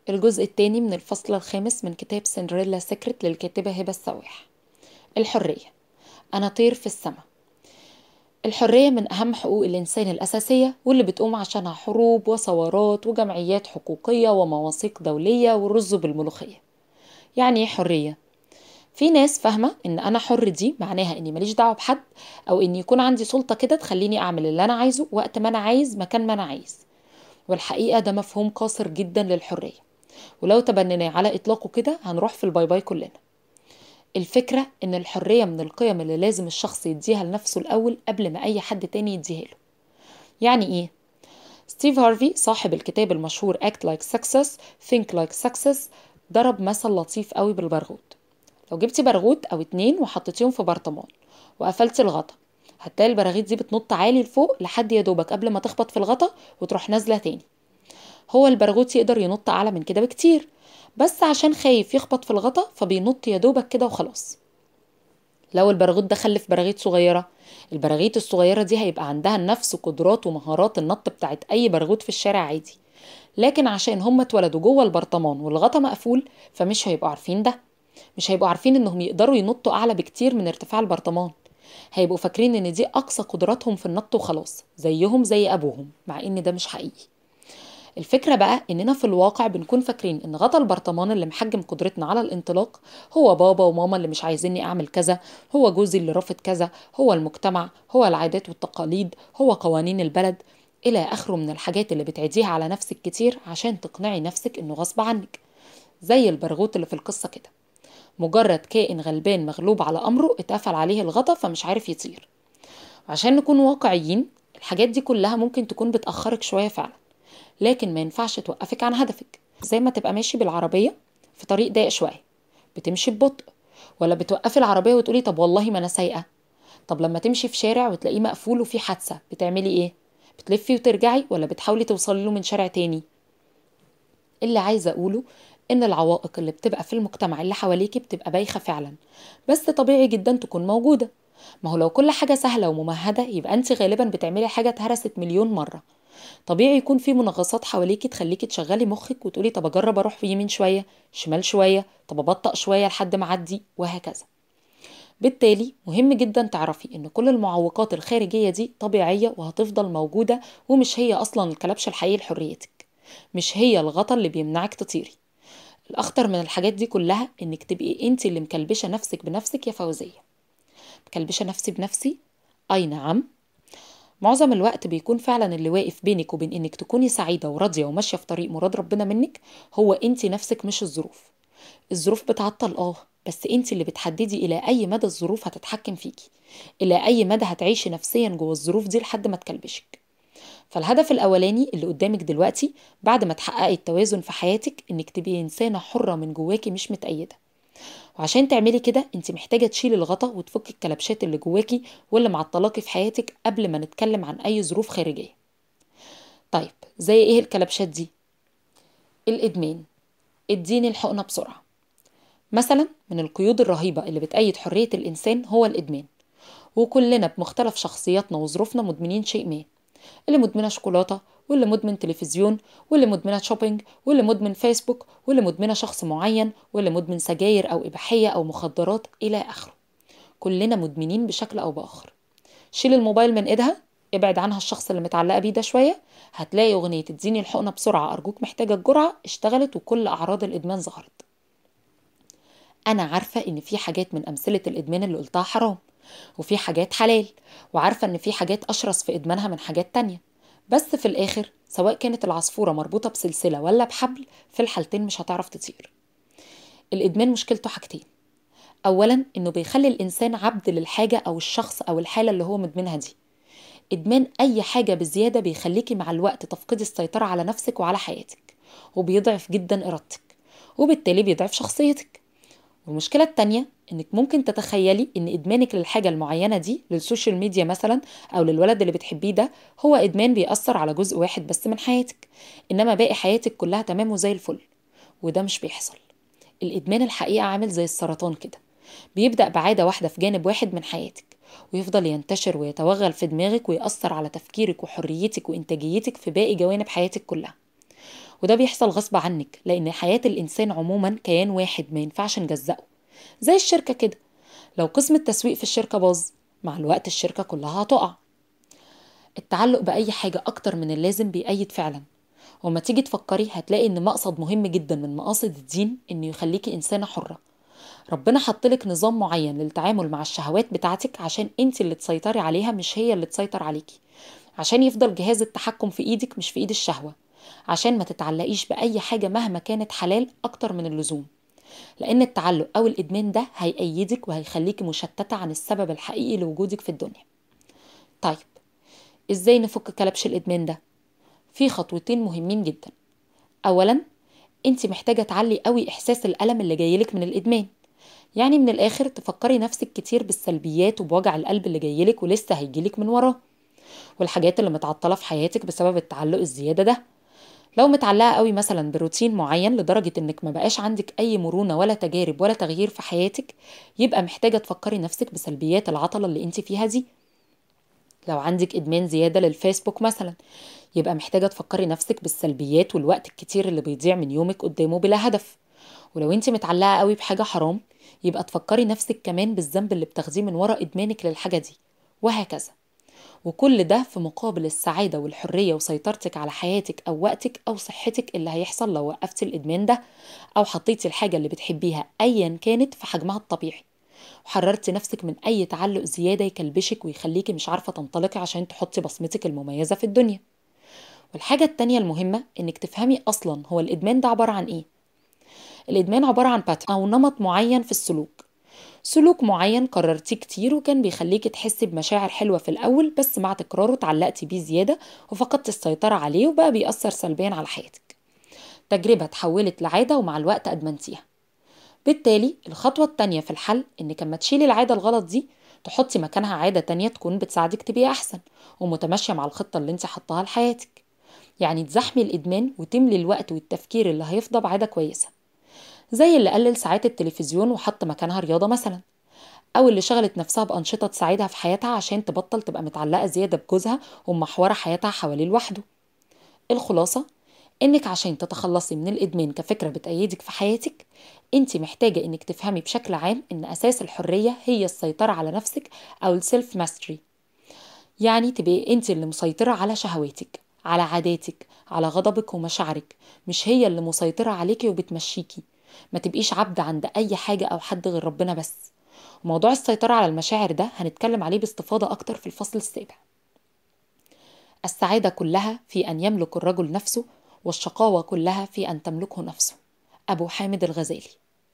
الجزء الثاني من الفصل الخامس من كتاب سندريلا سيكريت للكاتبة هبة السواح الحرية أنا طير في السماء الحرية من أهم حقوق الإنسان الأساسية واللي بتقوم عشانها حروب وثورات وجمعيات حقوقية ومواثيق دولية والرز بالملوخية يعني إيه حرية؟ في ناس فاهمة إن أنا حر دي معناها إني ماليش دعوة بحد أو إن يكون عندي سلطة كده تخليني أعمل اللي أنا عايزه وقت ما أنا عايز مكان ما أنا عايز والحقيقة ده مفهوم قاصر جدا للحرية ولو تبنيناه على إطلاقه كده هنروح في الباي باي كلنا الفكرة إن الحرية من القيم اللي لازم الشخص يديها لنفسه الأول قبل ما أي حد تاني يديها له يعني إيه؟ ستيف هارفي صاحب الكتاب المشهور Act Like Success Think Like Success ضرب مثل لطيف قوي بالبرغوت لو جبتي برغوت أو اتنين وحطيتيهم في برطمان وقفلتي الغطا هتلاقي البراغيث دي بتنط عالي لفوق لحد يا دوبك قبل ما تخبط في الغطا وتروح نازلة تاني هو البرغوث يقدر ينط أعلى من كده بكتير بس عشان خايف يخبط في الغطا فبينط يا دوبك كده وخلاص لو البرغوث ده خلف براغيث صغيرة البراغيث الصغيرة دي هيبقى عندها نفس قدرات ومهارات النط بتاعت أي برغوث في الشارع عادي لكن عشان هم اتولدوا جوه البرطمان والغطا مقفول فمش هيبقوا عارفين ده مش هيبقوا عارفين انهم يقدروا ينطوا اعلى بكتير من ارتفاع البرطمان هيبقوا فاكرين ان دي اقصى قدراتهم في النط وخلاص زيهم زي ابوهم مع ان ده مش حقيقي الفكرة بقى إننا في الواقع بنكون فاكرين إن غطا البرطمان اللي محجم قدرتنا على الانطلاق هو بابا وماما اللي مش عايزيني أعمل كذا هو جوزي اللي رافض كذا هو المجتمع هو العادات والتقاليد هو قوانين البلد إلى آخره من الحاجات اللي بتعيديها على نفسك كتير عشان تقنعي نفسك إنه غصب عنك زي البرغوت اللي في القصة كده مجرد كائن غلبان مغلوب على أمره اتقفل عليه الغطا فمش عارف يطير وعشان نكون واقعيين الحاجات دي كلها ممكن تكون بتأخرك شوية فعلا لكن ما ينفعش توقفك عن هدفك زي ما تبقى ماشي بالعربية في طريق ضيق شوية بتمشي ببطء ولا بتوقفي العربية وتقولي طب والله ما أنا سايقة طب لما تمشي في شارع وتلاقيه مقفول وفيه حادثة بتعملي إيه؟ بتلفي وترجعي ولا بتحاولي توصلي له من شارع تاني؟ اللي عايزة أقوله إن العوائق اللي بتبقى في المجتمع اللي حواليكي بتبقى بايخة فعلا بس طبيعي جدا تكون موجودة ما هو لو كل حاجة سهلة وممهدة يبقى أنت غالبا بتعملي حاجة اتهرست مليون مرة طبيعي يكون في منغصات حواليكي تخليكي تشغلي مخك وتقولي طب اجرب اروح في يمين شويه شمال شويه طب ابطأ شويه لحد ما اعدي وهكذا بالتالي مهم جدا تعرفي ان كل المعوقات الخارجيه دي طبيعيه وهتفضل موجوده ومش هي اصلا الكلبش الحقيقي لحريتك مش هي الغطا اللي بيمنعك تطيري الاخطر من الحاجات دي كلها انك تبقي انت اللي مكلبشه نفسك بنفسك يا فوزيه مكلبشه نفسي بنفسي اي نعم معظم الوقت بيكون فعلا اللي واقف بينك وبين انك تكوني سعيدة وراضية وماشية في طريق مراد ربنا منك هو انت نفسك مش الظروف الظروف بتعطل اه بس انت اللي بتحددي الى اي مدى الظروف هتتحكم فيكي الى اي مدى هتعيشي نفسيا جوه الظروف دي لحد ما تكلبشك فالهدف الاولاني اللي قدامك دلوقتي بعد ما تحققي التوازن في حياتك انك تبقي انسانة حرة من جواكي مش متأيدة وعشان تعملي كده انت محتاجة تشيلي الغطا وتفكي الكلبشات اللي جواكي واللي معطلاكي في حياتك قبل ما نتكلم عن اي ظروف خارجية طيب زي ايه الكلبشات دي الادمان اديني الحقنة بسرعة مثلا من القيود الرهيبة اللي بتأيد حرية الإنسان هو الإدمان وكلنا بمختلف شخصياتنا وظروفنا مدمنين شيء ما اللي مدمنة شوكولاتة واللي مدمن تلفزيون واللي مدمنة شوبينج واللي مدمن فيسبوك واللي مدمنة شخص معين واللي مدمن سجاير أو إباحية أو مخدرات إلى آخره كلنا مدمنين بشكل أو بآخر شيل الموبايل من إيدها ابعد عنها الشخص اللي متعلقة بيه ده شوية هتلاقي أغنية اديني الحقنة بسرعة أرجوك محتاجة الجرعة اشتغلت وكل أعراض الإدمان ظهرت أنا عارفة إن في حاجات من أمثلة الإدمان اللي قلتها حرام وفي حاجات حلال وعارفة إن في حاجات أشرس في إدمانها من حاجات تانية بس في الآخر سواء كانت العصفورة مربوطة بسلسلة ولا بحبل في الحالتين مش هتعرف تطير الإدمان مشكلته حاجتين أولا إنه بيخلي الإنسان عبد للحاجة أو الشخص أو الحالة اللي هو مدمنها دي إدمان أي حاجة بزيادة بيخليكي مع الوقت تفقدي السيطرة على نفسك وعلى حياتك وبيضعف جدا إرادتك وبالتالي بيضعف شخصيتك والمشكلة التانية انك ممكن تتخيلي ان ادمانك للحاجة المعينة دي للسوشيال ميديا مثلا او للولد اللي بتحبيه ده هو ادمان بيأثر على جزء واحد بس من حياتك انما باقي حياتك كلها تمام وزي الفل وده مش بيحصل الادمان الحقيقة عامل زي السرطان كده بيبدأ بعادة واحدة في جانب واحد من حياتك ويفضل ينتشر ويتوغل في دماغك ويأثر على تفكيرك وحريتك وإنتاجيتك في باقي جوانب حياتك كلها وده بيحصل غصب عنك لأن حياة الإنسان عموما كيان واحد ما ينفعش نجزأه زي الشركة كده لو قسم التسويق في الشركة باظ مع الوقت الشركة كلها هتقع التعلق بأي حاجة أكتر من اللازم بيأيد فعلا وما تيجي تفكري هتلاقي إن مقصد مهم جدا من مقاصد الدين إنه يخليكي إنسانة حرة ربنا حطلك نظام معين للتعامل مع الشهوات بتاعتك عشان انت اللي تسيطري عليها مش هي اللي تسيطر عليكي عشان يفضل جهاز التحكم في ايدك مش في ايد الشهوة عشان ما تتعلقيش بأي حاجة مهما كانت حلال أكتر من اللزوم لأن التعلق أو الإدمان ده هيأيدك وهيخليكي مشتتة عن السبب الحقيقي لوجودك في الدنيا طيب إزاي نفك كلبش الإدمان ده؟ في خطوتين مهمين جدا أولا أنت محتاجة تعلي قوي إحساس الألم اللي جايلك من الإدمان يعني من الآخر تفكري نفسك كتير بالسلبيات وبوجع القلب اللي جايلك ولسه هيجيلك من وراه والحاجات اللي متعطلة في حياتك بسبب التعلق الزيادة ده لو متعلقة قوي مثلا بروتين معين لدرجة انك ما بقاش عندك اي مرونة ولا تجارب ولا تغيير في حياتك يبقى محتاجة تفكري نفسك بسلبيات العطلة اللي انت فيها دي لو عندك ادمان زيادة للفيسبوك مثلا يبقى محتاجة تفكري نفسك بالسلبيات والوقت الكتير اللي بيضيع من يومك قدامه بلا هدف ولو انت متعلقة قوي بحاجة حرام يبقى تفكري نفسك كمان بالذنب اللي بتاخديه من ورا ادمانك للحاجة دي وهكذا وكل ده في مقابل السعادة والحرية وسيطرتك على حياتك أو وقتك أو صحتك اللي هيحصل لو وقفتي الإدمان ده أو حطيتي الحاجة اللي بتحبيها أيا كانت في حجمها الطبيعي وحررتي نفسك من أي تعلق زيادة يكلبشك ويخليكي مش عارفة تنطلقي عشان تحطي بصمتك المميزة في الدنيا والحاجة التانية المهمة إنك تفهمي أصلا هو الإدمان ده عبارة عن إيه الإدمان عبارة عن باترن أو نمط معين في السلوك سلوك معين قررتيه كتير وكان بيخليكي تحسي بمشاعر حلوة في الأول بس مع تكراره اتعلقتي بيه زيادة وفقدت السيطرة عليه وبقى بيأثر سلبيا على حياتك تجربة اتحولت لعادة ومع الوقت أدمنتيها بالتالي الخطوة التانية في الحل إنك لما تشيلي العادة الغلط دي تحطي مكانها عادة تانية تكون بتساعدك تبقي أحسن ومتماشية مع الخطة اللي انت حطاها لحياتك يعني تزحمي الإدمان وتملي الوقت والتفكير اللي هيفضى بعادة كويسة زي اللي قلل ساعات التلفزيون وحط مكانها رياضة مثلا أو اللي شغلت نفسها بأنشطة تساعدها في حياتها عشان تبطل تبقى متعلقة زيادة بجوزها ومحورة حياتها حواليه لوحده الخلاصة إنك عشان تتخلصي من الإدمان كفكرة بتأيدك في حياتك أنت محتاجة إنك تفهمي بشكل عام إن أساس الحرية هي السيطرة على نفسك أو السيلف ماستري يعني تبقي أنت اللي مسيطرة على شهواتك على عاداتك على غضبك ومشاعرك مش هي اللي مسيطرة عليكي وبتمشيكي ما تبقيش عبد عند أي حاجة أو حد غير ربنا بس وموضوع السيطرة على المشاعر ده هنتكلم عليه باستفاضة أكتر في الفصل السابع السعادة كلها في أن يملك الرجل نفسه والشقاوة كلها في أن تملكه نفسه أبو حامد الغزالي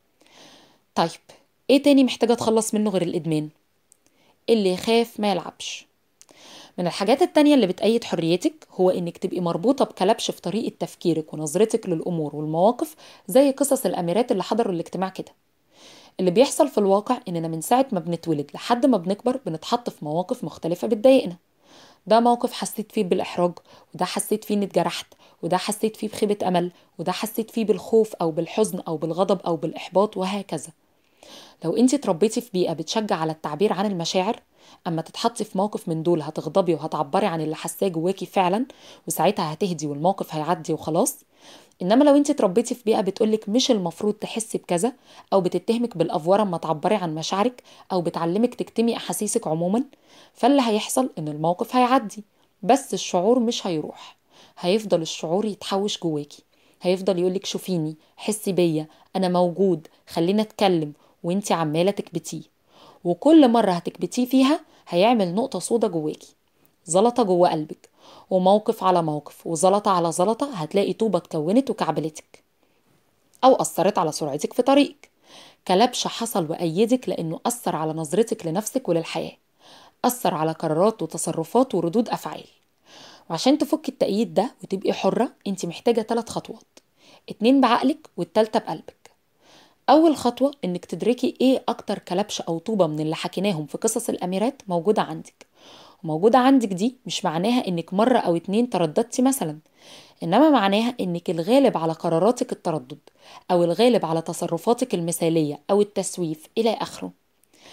طيب إيه تاني محتاجة أتخلص منه غير الإدمان اللي يخاف ما يلعبش من الحاجات التانية اللي بتأيد حريتك هو إنك تبقي مربوطة بكلبش في طريقة تفكيرك ونظرتك للأمور والمواقف زي قصص الأميرات اللي حضروا الاجتماع كده اللي بيحصل في الواقع إننا من ساعة ما بنتولد لحد ما بنكبر بنتحط في مواقف مختلفة بتضايقنا ده موقف حسيت فيه بالإحراج وده حسيت فيه إني اتجرحت وده حسيت فيه بخيبة أمل وده حسيت فيه بالخوف أو بالحزن أو بالغضب أو بالإحباط وهكذا لو انت اتربيتي في بيئة بتشجع على التعبير عن المشاعر اما تتحطي في موقف من دول هتغضبي وهتعبري عن اللي حاساه جواكي فعلا وساعتها هتهدي والموقف هيعدي وخلاص انما لو انت اتربيتي في بيئه بتقولك مش المفروض تحسي بكذا او بتتهمك بالافوره اما تعبري عن مشاعرك او بتعلمك تكتمي احاسيسك عموما فاللي هيحصل ان الموقف هيعدي بس الشعور مش هيروح هيفضل الشعور يتحوش جواكي هيفضل يقولك شوفيني حسي بيا انا موجود خلينا اتكلم وانت عماله تكبتيه وكل مرة هتكبتيه فيها هيعمل نقطة سودا جواكي زلطة جوا قلبك وموقف على موقف وزلطة على زلطة هتلاقي طوبة اتكونت وكعبلتك أو أثرت على سرعتك في طريقك كلبش حصل وأيدك لأنه أثر على نظرتك لنفسك وللحياة أثر على قرارات وتصرفات وردود أفعال وعشان تفك التأييد ده وتبقي حرة انت محتاجة ثلاث خطوات اتنين بعقلك والتالتة بقلبك أول خطوة إنك تدركي إيه أكتر كلبش أو طوبة من اللي حكيناهم في قصص الأميرات موجودة عندك وموجودة عندك دي مش معناها إنك مرة أو اتنين ترددتي مثلا إنما معناها إنك الغالب على قراراتك التردد أو الغالب على تصرفاتك المثالية أو التسويف إلى آخره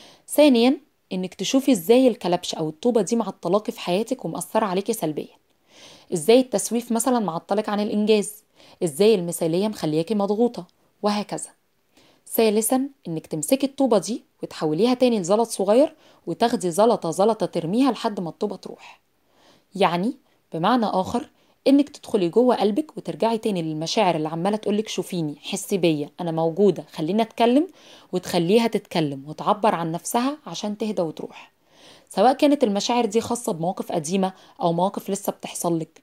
ثانيا إنك تشوفي إزاي الكلبش أو الطوبة دي معطلاكي في حياتك ومأثرة عليكي سلبيا ازاي التسويف مثلا معطلك عن الانجاز ازاي المثاليه مخلياكي مضغوطه وهكذا ثالثا انك تمسكي الطوبه دي وتحوليها تاني لزلط صغير وتاخدي زلطه زلطه ترميها لحد ما الطوبه تروح يعني بمعنى اخر انك تدخلي جوه قلبك وترجعي تاني للمشاعر اللي عماله تقولك شوفيني حسي بيا انا موجوده خلينا اتكلم وتخليها تتكلم وتعبر عن نفسها عشان تهدى وتروح سواء كانت المشاعر دي خاصه بمواقف قديمه او مواقف لسه بتحصل لك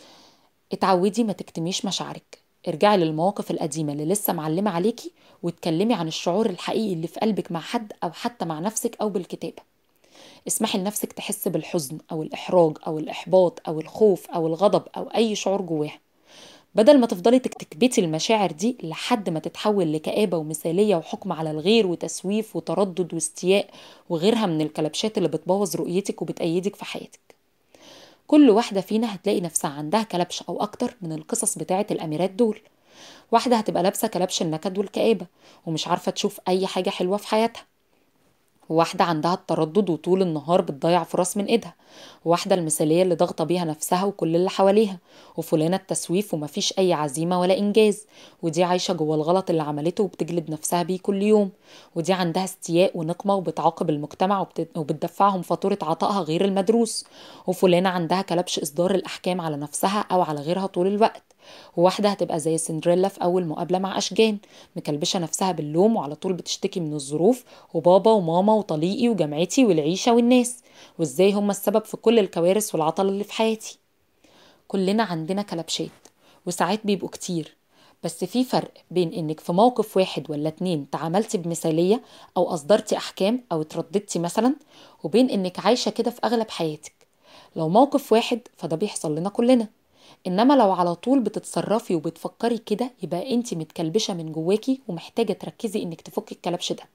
اتعودي ما تكتميش مشاعرك ارجعي للمواقف القديمه اللي لسه معلمه عليكي واتكلمي عن الشعور الحقيقي اللي في قلبك مع حد او حتى مع نفسك او بالكتابه اسمحي لنفسك تحس بالحزن او الاحراج او الاحباط او الخوف او الغضب او اي شعور جواها بدل ما تفضلي تكبتي المشاعر دي لحد ما تتحول لكآبة ومثالية وحكم على الغير وتسويف وتردد واستياء وغيرها من الكلبشات اللي بتبوظ رؤيتك وبتأيدك في حياتك كل واحدة فينا هتلاقي نفسها عندها كلبش أو أكتر من القصص بتاعة الأميرات دول واحدة هتبقى لابسة كلبش النكد والكآبة ومش عارفة تشوف أي حاجة حلوة في حياتها وواحدة عندها التردد وطول النهار بتضيع فرص من ايدها وواحدة المثالية اللي ضاغطة بيها نفسها وكل اللي حواليها وفلانة التسويف ومفيش أي عزيمة ولا إنجاز ودي عايشة جوه الغلط اللي عملته وبتجلد نفسها بيه كل يوم ودي عندها استياء ونقمة وبتعاقب المجتمع وبت... وبتدفعهم فاتورة عطائها غير المدروس وفلانة عندها كلبش إصدار الأحكام على نفسها أو على غيرها طول الوقت وواحدة هتبقى زي سندريلا في أول مقابلة مع أشجان مكلبشة نفسها باللوم وعلى طول بتشتكي من الظروف وبابا وماما وطليقي وجامعتي والعيشة والناس وإزاي هم السبب في كل الكوارث والعطل اللي في حياتي كلنا عندنا كلبشات وساعات بيبقوا كتير بس في فرق بين انك في موقف واحد ولا اتنين تعاملتي بمثالية او اصدرتي احكام او اترددتي مثلا وبين انك عايشة كده في اغلب حياتك لو موقف واحد فده بيحصل لنا كلنا انما لو على طول بتتصرفي وبتفكري كده يبقى انت متكلبشه من جواكي ومحتاجه تركزي انك تفكي الكلبش ده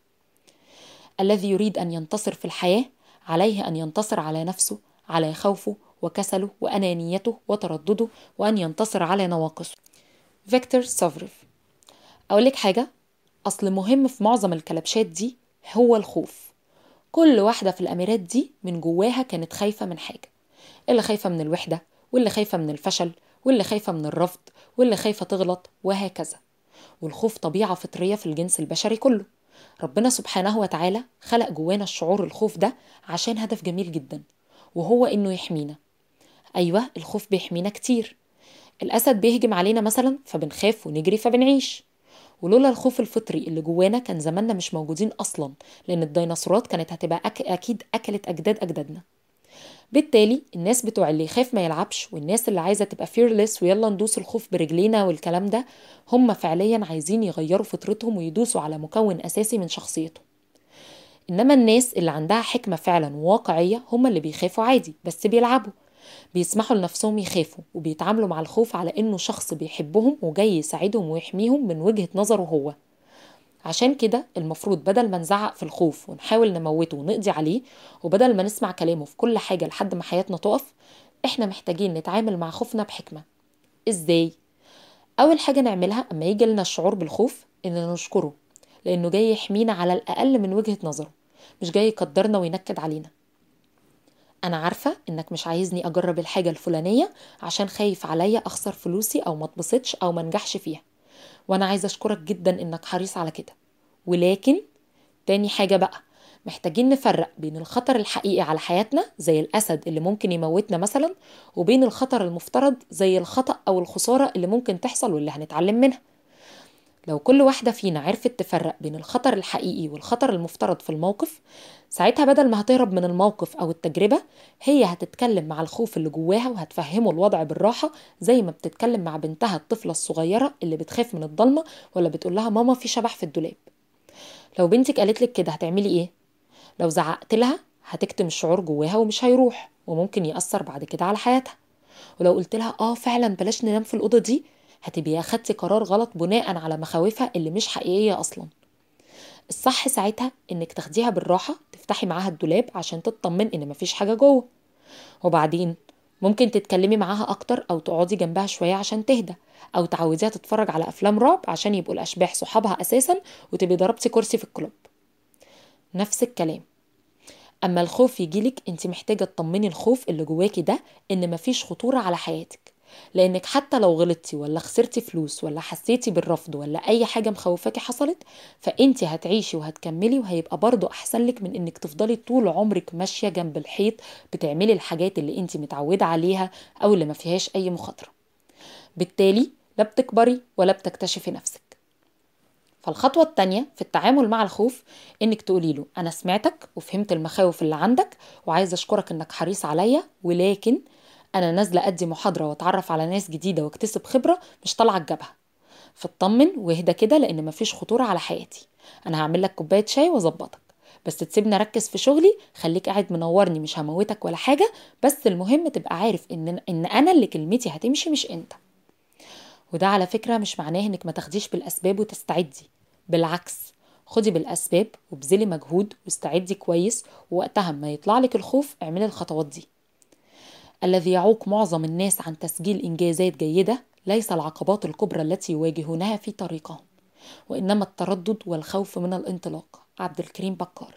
الذي يريد ان ينتصر في الحياه عليه ان ينتصر على نفسه على خوفه وكسله وانانيته وتردده وان ينتصر على نواقصه فيكتور سوفريف اقول لك حاجه اصل مهم في معظم الكلبشات دي هو الخوف كل واحده في الاميرات دي من جواها كانت خايفه من حاجه اللي خايفه من الوحده واللي خايفة من الفشل واللي خايفة من الرفض واللي خايفة تغلط وهكذا والخوف طبيعة فطرية في الجنس البشري كله ربنا سبحانه وتعالى خلق جوانا الشعور الخوف ده عشان هدف جميل جدا وهو انه يحمينا ايوه الخوف بيحمينا كتير الاسد بيهجم علينا مثلا فبنخاف ونجري فبنعيش ولولا الخوف الفطري اللي جوانا كان زماننا مش موجودين اصلا لان الديناصورات كانت هتبقى أك... اكيد اكلت اجداد اجدادنا بالتالي الناس بتوع اللي يخاف ما يلعبش والناس اللي عايزه تبقى فيرلس ويلا ندوس الخوف برجلينا والكلام ده هم فعليا عايزين يغيروا فطرتهم ويدوسوا على مكون اساسي من شخصيتهم انما الناس اللي عندها حكمه فعلا وواقعيه هم اللي بيخافوا عادي بس بيلعبوا بيسمحوا لنفسهم يخافوا وبيتعاملوا مع الخوف على انه شخص بيحبهم وجاي يساعدهم ويحميهم من وجهه نظره هو عشان كده المفروض بدل ما نزعق في الخوف ونحاول نموته ونقضي عليه وبدل ما نسمع كلامه في كل حاجة لحد ما حياتنا تقف احنا محتاجين نتعامل مع خوفنا بحكمة ازاي؟ أول حاجة نعملها أما يجي لنا الشعور بالخوف إننا نشكره لأنه جاي يحمينا على الأقل من وجهة نظره مش جاي يقدرنا وينكد علينا أنا عارفة إنك مش عايزني أجرب الحاجة الفلانية عشان خايف عليا أخسر فلوسي أو ما اتبسطش أو ما نجحش فيها وانا عايزه اشكرك جدا انك حريص على كده ولكن تاني حاجه بقى محتاجين نفرق بين الخطر الحقيقي على حياتنا زي الاسد اللي ممكن يموتنا مثلا وبين الخطر المفترض زي الخطا او الخساره اللي ممكن تحصل واللي هنتعلم منها لو كل واحدة فينا عرفت تفرق بين الخطر الحقيقي والخطر المفترض في الموقف ساعتها بدل ما هتهرب من الموقف أو التجربة هي هتتكلم مع الخوف اللي جواها وهتفهمه الوضع بالراحة زي ما بتتكلم مع بنتها الطفلة الصغيرة اللي بتخاف من الضلمة ولا بتقول لها ماما في شبح في الدولاب لو بنتك قالت لك كده هتعملي ايه؟ لو زعقت لها هتكتم الشعور جواها ومش هيروح وممكن يأثر بعد كده على حياتها ولو قلت لها اه فعلا بلاش ننام في الأوضة دي هتبقي أخدتي قرار غلط بناء على مخاوفها اللي مش حقيقية أصلا الصح ساعتها إنك تاخديها بالراحة تفتحي معاها الدولاب عشان تطمن إن مفيش حاجة جوه وبعدين ممكن تتكلمي معاها أكتر أو تقعدي جنبها شوية عشان تهدى أو تعوديها تتفرج على أفلام رعب عشان يبقوا الأشباح صحابها أساسا وتبقي ضربتي كرسي في الكلوب نفس الكلام اما الخوف يجيلك انت محتاجه تطمني الخوف اللي جواكي ده ان مفيش خطوره على حياتك لانك حتى لو غلطتي ولا خسرتي فلوس ولا حسيتي بالرفض ولا اي حاجه مخوفاكي حصلت فانت هتعيشي وهتكملي وهيبقى برضو احسن لك من انك تفضلي طول عمرك ماشيه جنب الحيط بتعملي الحاجات اللي انت متعوده عليها او اللي ما فيهاش اي مخاطره بالتالي لا بتكبري ولا بتكتشفي نفسك فالخطوة التانية في التعامل مع الخوف انك تقولي له انا سمعتك وفهمت المخاوف اللي عندك وعايز اشكرك انك حريص عليا ولكن انا نازلة ادي محاضرة واتعرف على ناس جديدة واكتسب خبرة مش طالعة الجبهة فاطمن واهدى كده لان مفيش خطورة على حياتي انا هعمل لك كوباية شاي واظبطك بس تسيبني اركز في شغلي خليك قاعد منورني مش هموتك ولا حاجة بس المهم تبقى عارف ان ان انا اللي كلمتي هتمشي مش انت وده على فكرة مش معناه انك ما تاخديش بالاسباب وتستعدي بالعكس خدي بالاسباب وبذلي مجهود واستعدي كويس ووقتها ما يطلع لك الخوف اعملي الخطوات دي الذي يعوق معظم الناس عن تسجيل انجازات جيدة ليس العقبات الكبرى التي يواجهونها في طريقهم وانما التردد والخوف من الانطلاق عبد الكريم بكار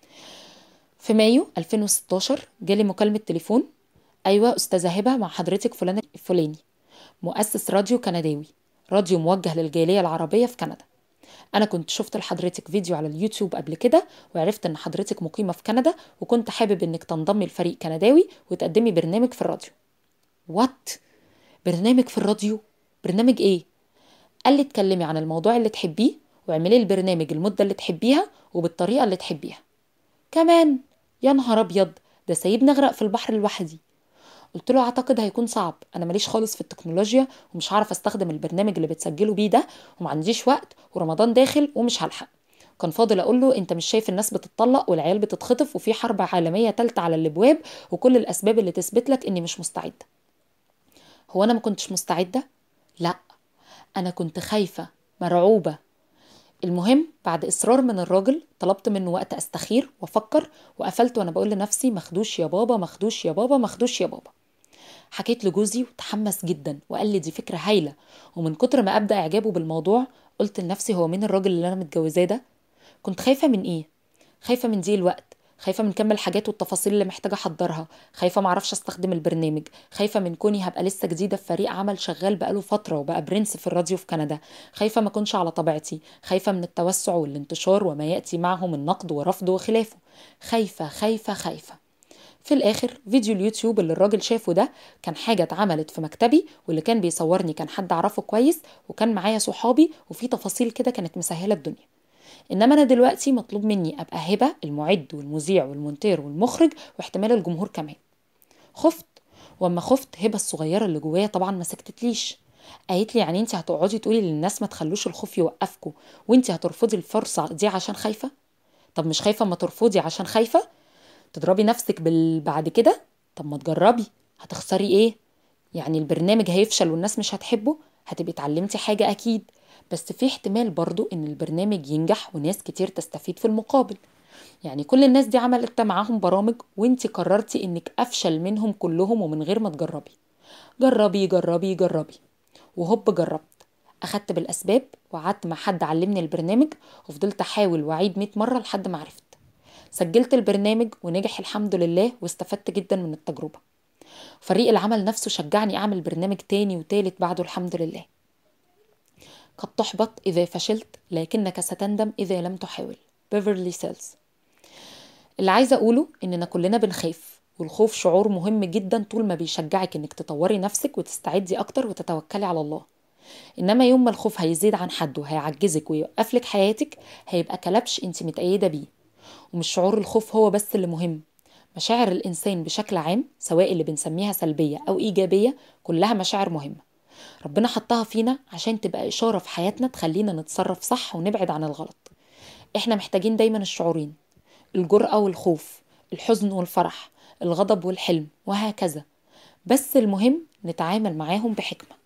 في مايو 2016 جالي مكالمة تليفون أيوة أستاذة هبة مع حضرتك فلان الفلاني مؤسس راديو كنداوي راديو موجه للجالية العربية في كندا أنا كنت شفت لحضرتك فيديو على اليوتيوب قبل كده وعرفت إن حضرتك مقيمة في كندا وكنت حابب إنك تنضمي لفريق كنداوي وتقدمي برنامج في الراديو وات برنامج في الراديو برنامج إيه؟ قال لي اتكلمي عن الموضوع اللي تحبيه واعملي البرنامج المدة اللي تحبيها وبالطريقة اللي تحبيها كمان يا نهار أبيض ده سايبني أغرق في البحر لوحدي قلت له اعتقد هيكون صعب انا ماليش خالص في التكنولوجيا ومش هعرف استخدم البرنامج اللي بتسجله بيه ده وما عنديش وقت ورمضان داخل ومش هلحق كان فاضل اقول له انت مش شايف الناس بتطلق والعيال بتتخطف وفي حرب عالميه تالتة على الابواب وكل الاسباب اللي تثبت لك اني مش مستعده هو انا ما كنتش مستعده لا انا كنت خايفه مرعوبه المهم بعد اصرار من الراجل طلبت منه وقت استخير وافكر وقفلت وانا بقول لنفسي مخدوش يا بابا مخدوش يا بابا مخدوش يا بابا حكيت لجوزي وتحمس جدا وقال لي دي فكره هايله ومن كتر ما ابدا اعجابه بالموضوع قلت لنفسي هو مين الراجل اللي انا متجوزاه ده كنت خايفه من ايه خايفه من ضيق الوقت خايفه من كم الحاجات والتفاصيل اللي محتاجه احضرها خايفه معرفش استخدم البرنامج خايفه من كوني هبقى لسه جديده في فريق عمل شغال بقاله فتره وبقى برنس في الراديو في كندا خايفه ما اكونش على طبيعتي خايفه من التوسع والانتشار وما ياتي معه من نقد ورفض وخلافه خايفه خايفه خايفه في الاخر فيديو اليوتيوب اللي الراجل شافه ده كان حاجه اتعملت في مكتبي واللي كان بيصورني كان حد اعرفه كويس وكان معايا صحابي وفي تفاصيل كده كانت مسهله الدنيا انما انا دلوقتي مطلوب مني ابقى هبه المعد والمذيع والمونتير والمخرج واحتمال الجمهور كمان خفت واما خفت هبه الصغيره اللي جوايا طبعا ما سكتتليش قالت لي يعني انت هتقعدي تقولي للناس ما تخلوش الخوف يوقفكم وانت هترفضي الفرصه دي عشان خايفه طب مش خايفه ما ترفضي عشان خايفه تضربي نفسك بال... بعد كده طب ما تجربي هتخسري ايه يعني البرنامج هيفشل والناس مش هتحبه هتبقي اتعلمتي حاجه اكيد بس في احتمال برضو ان البرنامج ينجح وناس كتير تستفيد في المقابل يعني كل الناس دي عملت معاهم برامج وانت قررتي انك افشل منهم كلهم ومن غير ما تجربي جربي جربي جربي وهوب جربت اخدت بالاسباب وقعدت مع حد علمني البرنامج وفضلت احاول واعيد 100 مره لحد ما عرفت سجلت البرنامج ونجح الحمد لله واستفدت جدا من التجربه فريق العمل نفسه شجعني اعمل برنامج تاني وتالت بعده الحمد لله قد تحبط إذا فشلت لكنك ستندم إذا لم تحاول بيفرلي سيلز اللي عايزة أقوله إننا كلنا بنخاف والخوف شعور مهم جدا طول ما بيشجعك إنك تطوري نفسك وتستعدي أكتر وتتوكلي على الله إنما يوم ما الخوف هيزيد عن حده هيعجزك ويوقفلك حياتك هيبقى كلبش انت متأيدة بيه ومش شعور الخوف هو بس اللي مهم مشاعر الإنسان بشكل عام سواء اللي بنسميها سلبية أو إيجابية كلها مشاعر مهمة ربنا حطها فينا عشان تبقى إشارة في حياتنا تخلينا نتصرف صح ونبعد عن الغلط إحنا محتاجين دايما الشعورين الجرأة والخوف الحزن والفرح الغضب والحلم وهكذا بس المهم نتعامل معاهم بحكمة